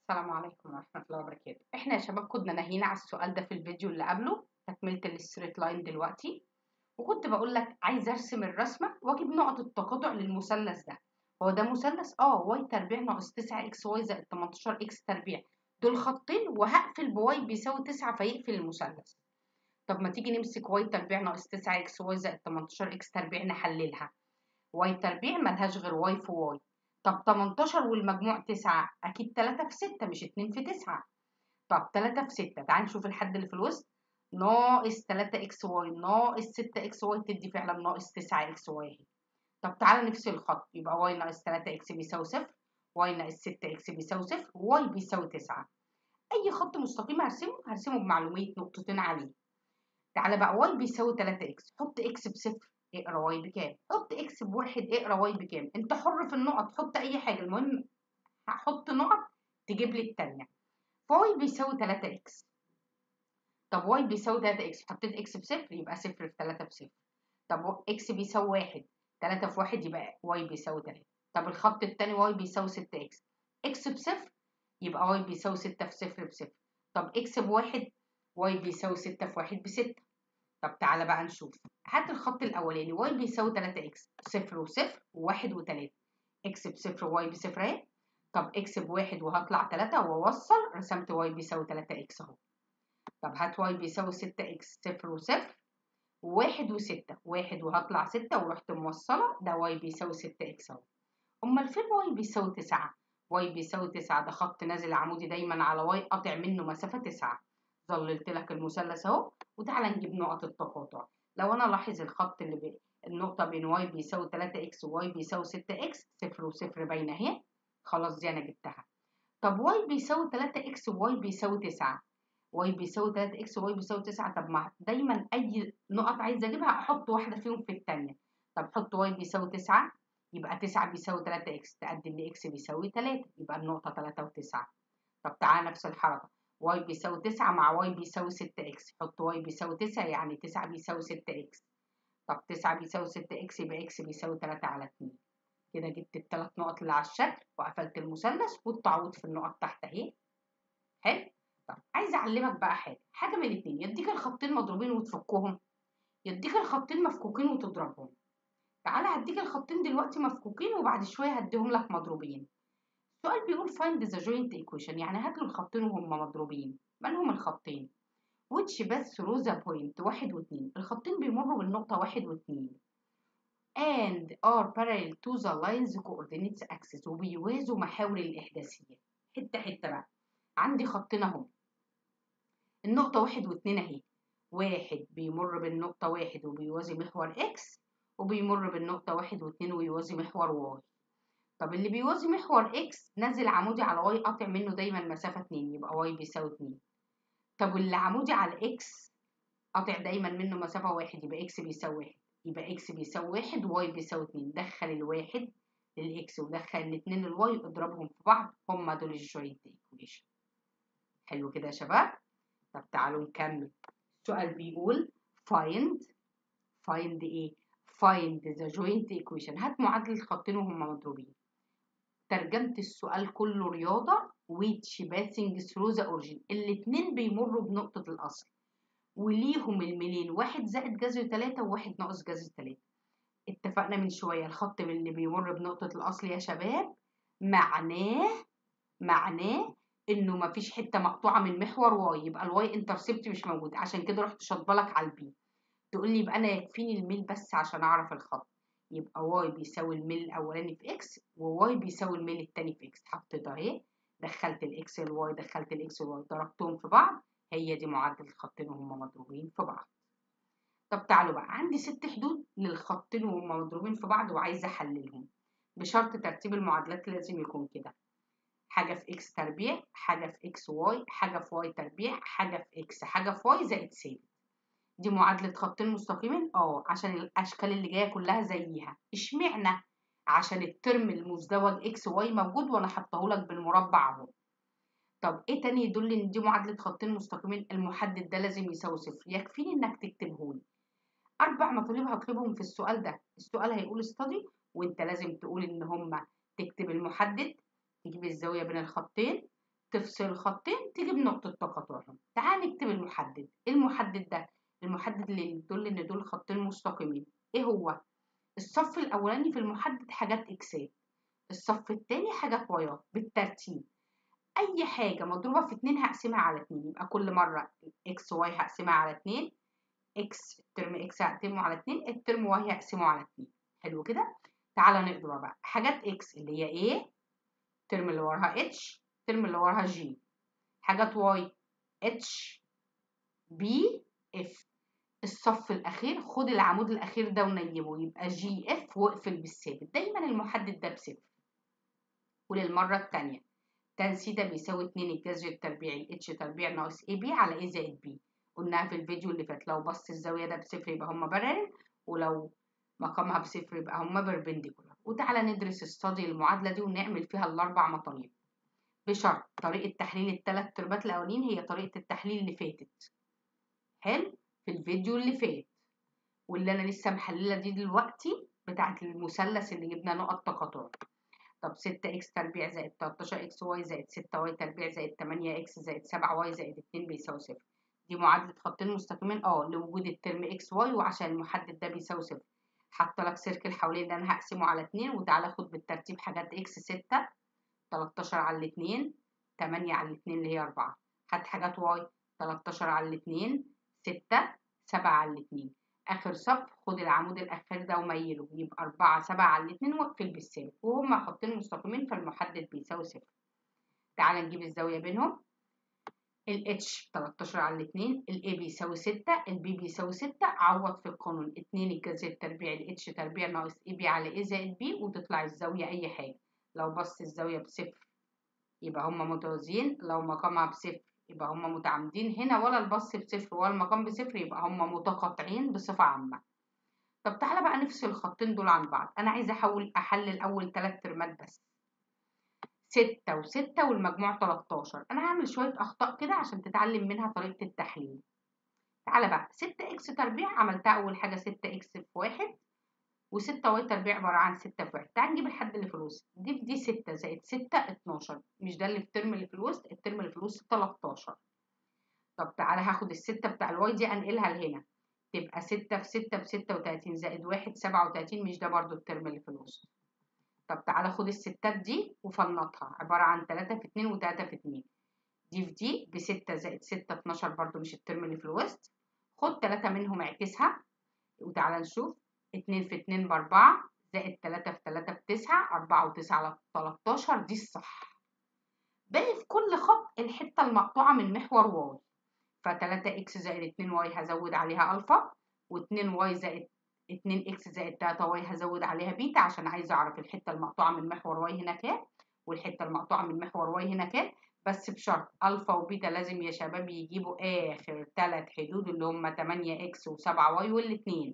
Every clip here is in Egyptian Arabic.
السلام عليكم ورحمة الله وبركاته احنا يا شباب كنا ناهينا على السؤال ده في الفيديو اللي قبله تكملة الستريت لاين دلوقتي وكنت بقول لك عايز ارسم الرسمة واجيب نقط التقاطع للمثلث ده هو ده مثلث اه واي تربيع ناقص 9 اكس واي زائد 18 اكس تربيع دول خطين وهقفل بواي بيساوي 9 فيقفل المثلث طب ما تيجي نمسك واي تربيع ناقص 9 اكس واي زائد 18 اكس تربيع نحللها واي تربيع ملهاش غير واي في واي طب 18 والمجموع 9 اكيد 3 في 6 مش 2 في 9 طب 3 في 6 تعال نشوف الحد اللي في الوسط ناقص 3 اكس واي ناقص 6 اكس واي تدي فعلا ناقص 9 اكس واي اهي طب تعالى نفصل الخط يبقى واي ناقص 3 اكس بيساوي صفر واي ناقص 6 اكس بيساوي صفر واي بيساوي 9 اي خط مستقيم هرسمه هرسمه بمعلوميه نقطتين عليه تعالى بقى واي بيساوي 3 اكس حط اكس بصفر اقرا واي بكام حط اكس بواحد اقرا واي بكام انت حر في النقط حط اي حاجه المهم هحط نقط تجيب لي التانية فواي بيساوي 3 اكس طب واي بيساوي 3 اكس حطيت اكس بصفر يبقى صفر في 3 بصفر طب اكس بيساوي واحد 3 في واحد يبقى واي بيساوي 3 طب الخط التاني واي بيساوي 6 اكس اكس بصفر يبقى واي بيساوي 6 في صفر بصفر طب اكس بواحد واي بيساوي 6 في واحد بستة طب تعالى بقى نشوف هات الخط الاولاني واي بيساوي 3 اكس صفر وصفر وواحد وتلاتة اكس بصفر وواي بصفر اهي طب اكس بواحد وهطلع تلاتة واوصل رسمت واي بيساوي 3 اكس اهو طب هات واي بيساوي 6 اكس صفر وصفر وواحد وستة واحد وهطلع ستة ورحت موصلة ده واي بيساوي 6 اكس اهو امال فين واي بيساوي 9 واي بيساوي 9 ده خط نازل عمودي دايما على واي قاطع منه مسافة 9 ظللت لك المثلث اهو وتعالى نجيب نقط التقاطع لو انا لاحظ الخط اللي بي... النقطه بين واي بيساوي 3 اكس وواي بيساوي 6 اكس صفر وصفر باينه اهي خلاص دي انا جبتها طب واي بيساوي 3 اكس وواي بيساوي 9 واي بيساوي 3 اكس وواي بيساوي 9 طب ما دايما اي نقط عايزه اجيبها احط واحده فيهم في الثانيه طب حط واي بيساوي 9 يبقى 9 بيساوي 3 اكس تقدم لي اكس بيساوي 3 يبقى النقطه 3 و9 طب تعالى نفس الحركه واي بيساوي 9 مع واي بيساوي 6 اكس حط واي بيساوي 9 يعني 9 بيساوي 6 اكس طب 9 بيساوي 6 اكس يبقى اكس بيساوي 3 على 2 كده جبت الثلاث نقط اللي على الشكل وقفلت المثلث والتعويض في النقط تحت اهي حلو طب عايزه اعلمك بقى حاجه حاجه من الاثنين يديك الخطين مضروبين وتفكهم يديك الخطين مفكوكين وتضربهم تعالى هديك الخطين دلوقتي مفكوكين وبعد شويه هديهم لك مضروبين السؤال بيقول find the joint equation يعني هات له الخطين وهم مضروبين مالهم الخطين which pass through the point واحد واتنين الخطين بيمروا بالنقطة واحد واتنين and are parallel to the lines coordinates axis وبيوازوا محاور الإحداثية حتة حتة بقى عندي خطين اهو النقطة واحد واتنين اهي واحد بيمر بالنقطة واحد وبيوازي محور x وبيمر بالنقطة واحد واتنين ويوازي محور y طب اللي بيوازي محور x نازل عمودي على y قاطع منه دايما مسافة 2 يبقى y بيساوي 2 طب واللي عمودي على x قاطع دايما منه مسافة 1 يبقى x بيساوي 1 يبقى x بيساوي 1 وy بيساوي 2 دخل الواحد للx ودخل الاتنين للواي اضربهم في بعض هما دول الجوينت ايكويشن حلو كده يا شباب طب تعالوا نكمل السؤال بيقول find find ايه find the joint equation هات معادلة الخطين وهما مضروبين ترجمة السؤال كله رياضة which passing through the origin الاتنين بيمروا بنقطة الأصل وليهم الميلين واحد زائد جذر تلاتة وواحد ناقص جذر تلاتة اتفقنا من شوية الخط اللي بيمر بنقطة الأصل يا شباب معناه معناه إنه مفيش حتة مقطوعة من محور واي يبقى الواي انترسبت مش موجود عشان كده رحت شاطبلك على البي تقول لي يبقى أنا يكفيني الميل بس عشان أعرف الخط يبقى واي بيساوي الميل الاولاني في اكس وواي بيساوي الميل التاني في اكس حطيت اهي دخلت الاكس الواي دخلت الاكس الواي ضربتهم في بعض هي دي معادله الخطين وهم مضروبين في بعض طب تعالوا بقى عندي ست حدود للخطين وهم مضروبين في بعض وعايزه احللهم بشرط ترتيب المعادلات لازم يكون كده حاجه في اكس تربيع حاجه في اكس واي حاجه في واي تربيع حاجه في اكس حاجه في واي زائد ثابت دي معادلة خطين مستقيمين اه عشان الأشكال اللي جاية كلها زيها اشمعنى عشان الترم المزدوج اكس واي موجود وانا حطاهولك بالمربع اهو طب ايه تاني يدل ان دي معادلة خطين مستقيمين المحدد ده لازم يساوي صفر يكفيني انك تكتبهولي اربع مطالب هطلبهم في السؤال ده السؤال هيقول استدي وانت لازم تقول ان هما تكتب المحدد تجيب الزاوية بين الخطين تفصل خطين تجيب نقطة تقاطعهم تعال نكتب المحدد إيه المحدد ده المحدد اللي يدل ان دول خطين مستقيمين ايه هو الصف الاولاني في المحدد حاجات اكسات الصف التاني حاجات وايات بالترتيب اي حاجه مضروبه في اتنين هقسمها على اتنين يبقى كل مره اكس واي هقسمها على اتنين اكس الترم اكس هقسمه على اتنين الترم واي هقسمه على اتنين حلو كده تعالى نقدر بقى حاجات اكس اللي هي ايه الترم اللي وراها اتش الترم اللي وراها جي حاجات واي اتش بي اف الصف الأخير خد العمود الأخير ده ونيبه يبقى جي اف واقفل بالثابت دايما المحدد ده بصفر وللمرة التانية تان سيتا بيساوي اتنين الجذر التربيعي اتش تربيع ناقص اي بي على اي زائد بي قلناها في الفيديو اللي فات لو بص الزاوية ده بصفر يبقى هما بارل ولو مقامها بصفر يبقى هما بيربنديكولار وتعالى ندرس استادي المعادلة دي ونعمل فيها الأربع مطالب بشرط طريقة تحليل التلات تربات الأولين هي طريقة التحليل اللي فاتت حلو في الفيديو اللي فات واللي انا لسه محلله دي دلوقتي بتاعت المثلث اللي جبنا نقط تقاطع طب 6 اكس تربيع زائد 13 اكس واي زائد 6 واي تربيع زائد 8 اكس زائد 7 واي زائد 2 بيساوي صفر دي معادله خطين مستقيمين اه لوجود الترم اكس واي وعشان المحدد ده بيساوي صفر حاطه لك سيركل حوالين اللي انا هقسمه على 2 وتعالى خد بالترتيب حاجات اكس 6 13 على 2 8 على 2 اللي هي 4 هات حاجات واي 13 على 2 ستة سبعة على الاتنين آخر صف خد العمود الأخير ده وميله يبقى أربعة سبعة على الاتنين واقفل بالثابت وهما خطين مستقيمين فالمحدد بيساوي صفر تعالى نجيب الزاوية بينهم ال H 13 على الاتنين ال A بيساوي ستة ال B بيساوي ستة عوض في القانون اتنين الجذر التربيع ال H تربيع ناقص A B على A زائد B وتطلع الزاوية أي حاجة لو بص الزاوية بصفر يبقى هما متوازيين لو مقامها بصفر يبقى هما متعامدين هنا ولا البص بصفر ولا المقام بصفر يبقى هما متقاطعين بصفة عامة طب تعالى بقى نفصل الخطين دول عن بعض أنا عايزة أحول أحلل أول تلات ترمات بس ستة وستة والمجموع تلاتاشر أنا هعمل شوية أخطاء كده عشان تتعلم منها طريقة التحليل تعالى بقى ستة إكس تربيع عملتها أول حاجة ستة إكس في واحد وستة واي تربيع عبارة عن ستة في واحد تعال نجيب الحد اللي في الوسط دي في دي ستة زائد ستة اتناشر مش ده اللي في الترم اللي في الوسط الترم اللي في الوسط تلاتاشر طب تعالى هاخد الستة بتاع الواي دي أنقلها لهنا تبقى ستة في ستة بستة وتلاتين زائد واحد سبعة وتلاتين مش ده برضو الترم اللي في الوسط طب تعالى خد الستات دي وفنطها عبارة عن تلاتة في اتنين وتلاتة في اتنين دي في دي بستة زائد ستة اتناشر برضو مش الترم اللي في الوسط خد تلاتة منهم اعكسها وتعالى نشوف اتنين في اتنين بأربعة زائد تلاتة في تلاتة بتسعة أربعة وتسعة على تلاتاشر دي الصح باقي في كل خط الحتة المقطوعة من محور واي فتلاتة إكس زائد اتنين واي هزود عليها ألفا واتنين واي زائد اتنين إكس زائد تلاتة واي هزود عليها بيتا عشان عايزة أعرف الحتة المقطوعة من محور واي هنا كام والحتة المقطوعة من محور واي هنا كام بس بشرط ألفا وبيتا لازم يا شباب يجيبوا آخر تلات حدود اللي هما تمانية إكس وسبعة واي والاتنين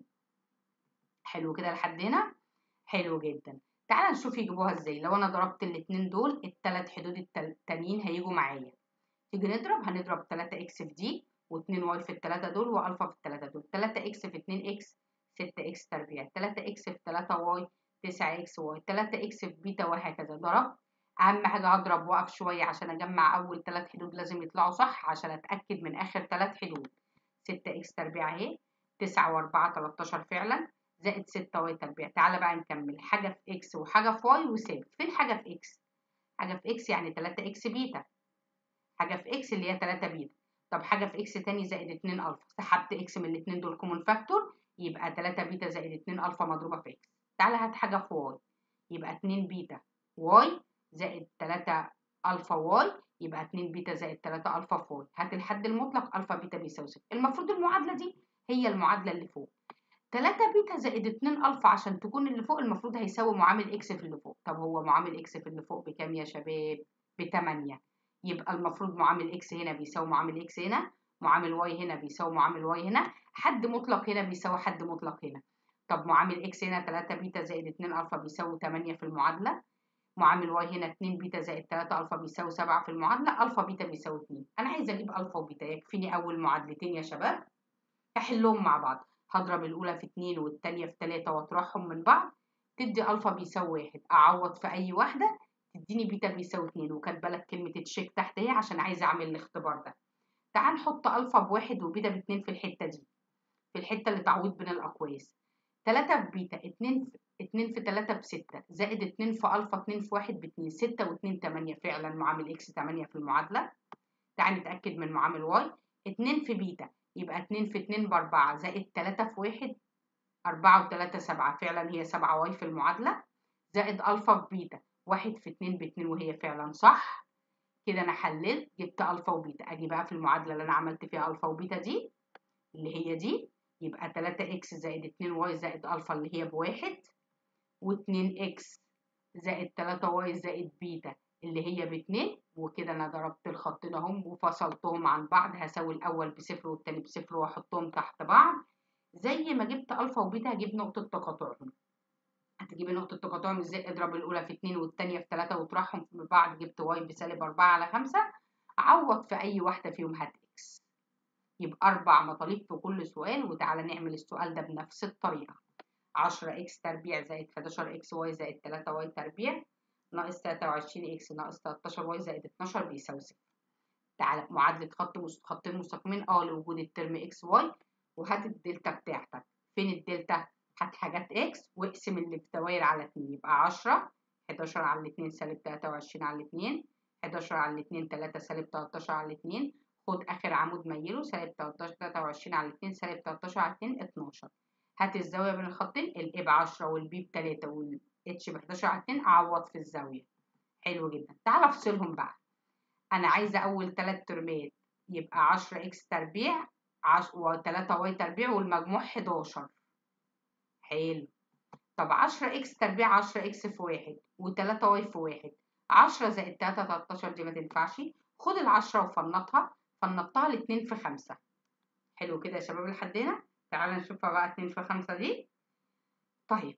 حلو كده لحد هنا حلو جدا تعال نشوف يجيبوها ازاي لو انا ضربت الاتنين دول التلات حدود التانيين هيجوا معايا تيجي نضرب هنضرب 3 اكس في دي و2 واي في التلاتة دول والفا في التلاتة دول 3 اكس في 2 اكس 6 اكس تربيع 3 اكس في 3 واي 9 اكس واي 3 اكس في بيتا وهكذا ضربت اهم حاجه هضرب واقف شويه عشان اجمع اول ثلاث حدود لازم يطلعوا صح عشان اتاكد من اخر ثلاث حدود 6 اكس تربيع اهي 9 و4 13 فعلا زائد 6 واي تربيع تعالى بقى نكمل حاجه في اكس وحاجه في واي وثابت فين حاجه في اكس حاجه في اكس يعني 3 اكس بيتا حاجه في اكس اللي هي 3 بيتا طب حاجه في اكس تاني زائد 2 الفا سحبت اكس من الاثنين دول كومون فاكتور يبقى 3 بيتا زائد 2 الفا مضروبه في اكس تعالى هات حاجه في واي يبقى 2 بيتا واي زائد 3 الفا واي يبقى 2 بيتا زائد 3 الفا في واي هات الحد المطلق الفا بيتا بيساوي صفر المفروض المعادله دي هي المعادله اللي فوق 3 بيتا زائد 2 الفا عشان تكون اللي فوق المفروض هيساوي معامل اكس في اللي فوق طب هو معامل اكس في اللي فوق بكام يا شباب ب 8 يبقى المفروض معامل اكس هنا بيساوي معامل اكس هنا معامل واي هنا بيساوي معامل واي هنا حد مطلق هنا بيساوي حد مطلق هنا طب معامل اكس هنا 3 بيتا زائد 2 الفا بيساوي 8 في المعادله معامل واي هنا 2 بيتا زائد 3 الفا بيساوي 7 في المعادله الفا بيتا بيساوي 2 انا عايزه اجيب الفا وبيتا يكفيني اول معادلتين يا شباب هحلهم مع بعض هضرب الاولى في 2 والثانيه في 3 واطرحهم من بعض تدي الفا بيساوي 1 اعوض في اي واحده تديني بيتا بيساوي 2 وكاتبه لك كلمه تشيك تحت اهي عشان عايزه اعمل الاختبار ده تعال نحط الفا بواحد وبيتا باتنين في الحته دي في الحته اللي تعويض بين الاقواس 3 في بيتا 2 في 2 في 3 ب 6 زائد 2 في الفا 2 في 1 ب 2 6 و2 8 فعلا معامل اكس 8 في المعادله تعال نتاكد من معامل واي 2 في بيتا يبقى 2 في 2 ب 4 زائد 3 في 1 4 و3 7 فعلا هي 7 واي في المعادله زائد الفا في بيتا 1 في 2 ب 2 وهي فعلا صح كده انا حللت جبت الفا وبيتا اجي بقى في المعادله اللي انا عملت فيها الفا وبيتا دي اللي هي دي يبقى 3 اكس زائد 2 واي زائد الفا اللي هي بواحد و2 اكس زائد 3 واي زائد بيتا اللي هي باتنين وكده انا ضربت الخطين اهم وفصلتهم عن بعض هساوي الاول بصفر والتاني بصفر واحطهم تحت بعض زي ما جبت الفا وبيتا هجيب نقطه تقاطعهم هتجيبي نقطة تقاطعهم ازاي اضرب الأولى في اتنين والتانية في تلاتة واطرحهم في بعض جبت واي بسالب أربعة على خمسة عوض في أي واحدة فيهم هات إكس يبقى أربع مطالب في كل سؤال وتعالى نعمل السؤال ده بنفس الطريقة عشرة إكس تربيع زائد حداشر إكس واي زائد تلاتة واي تربيع ناقص تلاتة وعشرين إكس ناقص تلاتاشر واي زائد اتناشر بيساوي صفر تعالى معادلة خط خطين مستقيمين اه لوجود الترم إكس واي وهات الدلتا بتاعتك فين الدلتا؟ هات حاجات اكس واقسم اللي في دوائر على 2 يبقى 10 11 على 2 سالب 23 على 2 11 على 2 3 سالب 13 على 2 خد اخر عمود ميله سالب 13 23 على 2 سالب 13 على 2 12 هات الزاويه بين الخطين الاي ب 10 والبي ب 3 والاتش ب 11 على 2 اعوض في الزاويه حلو جدا تعال افصلهم بقى انا عايزه اول ثلاث ترمات يبقى 10 اكس تربيع و3 واي تربيع والمجموع 11 حلو طب 10 اكس تربيع 10 اكس في واحد و3 واي في واحد 10 زائد 3 13 دي ما تنفعش خد ال 10 وفنطها فنطتها ل 2 في 5 حلو كده يا شباب لحد هنا تعالى نشوفها بقى 2 في 5 دي طيب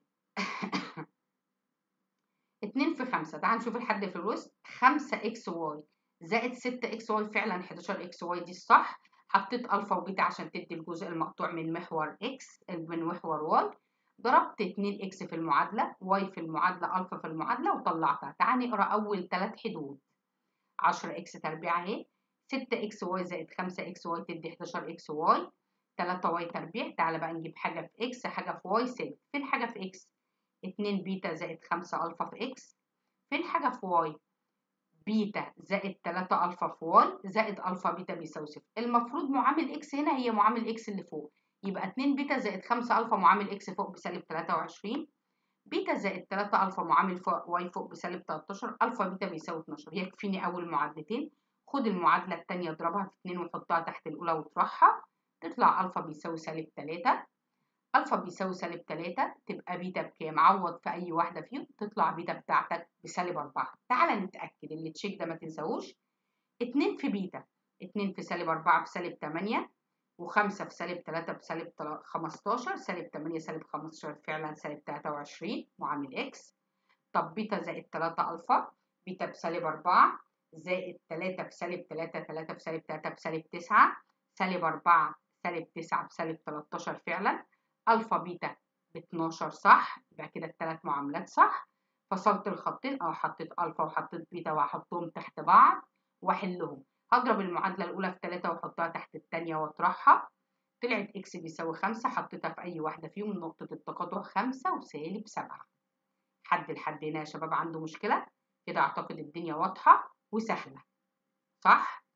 2 في 5 تعالى نشوف الحد في الوسط 5 اكس واي زائد 6 اكس واي فعلا 11 اكس واي دي الصح حطيت الفا وبيتا عشان تدي الجزء المقطوع من محور اكس من محور واي ضربت 2 اكس في المعادله واي في المعادله الفا في المعادله وطلعتها تعال نقرا اول ثلاث حدود 10 اكس تربيع اهي 6 اكس واي زائد 5 اكس واي تدي 11 اكس واي 3 واي تربيع تعالى بقى نجيب حاجه في اكس حاجه في واي سالب فين حاجه في اكس 2 بيتا زائد 5 الفا في اكس فين حاجه في واي بيتا زائد 3 الفا في واي زائد الفا بيتا بيساوي صفر المفروض معامل اكس هنا هي معامل اكس اللي فوق يبقى 2 بيتا زائد 5 الفا معامل اكس فوق بسالب 23 بيتا زائد 3 الفا معامل فوق واي فوق بسالب 13 الفا بيتا بيساوي 12 يكفيني اول معادلتين خد المعادله الثانيه اضربها في 2 وحطها تحت الاولى واطرحها تطلع الفا بيساوي سالب 3 الفا بيساوي سالب 3 تبقى بيتا بكام عوض في اي واحده فيهم تطلع بيتا بتاعتك بسالب 4 تعالى نتاكد اللي تشيك ده ما تنساهوش 2 في بيتا 2 في سالب 4 بسالب 8 و5 في سالب 3 بسالب 15 سالب 8 سالب 15 فعلا سالب 23 معامل اكس طب بيتا زائد 3 الفا بيتا بسالب 4 زائد 3 بسالب 3 3 بسالب 3 بسالب 9 سالب 4 سالب 9 بسالب 13 فعلا الفا بيتا ب 12 صح يبقى كده الثلاث معاملات صح فصلت الخطين اه حطيت الفا وحطيت بيتا وهحطهم تحت بعض واحلهم هضرب المعادلة الأولى في 3 وأحطها تحت التانية وأطرحها طلعت إكس بيساوي 5 حطيتها في أي واحدة فيهم نقطة التقاطع 5 وسالب 7 حد لحد هنا يا شباب عنده مشكلة كده أعتقد الدنيا واضحة وسهلة صح؟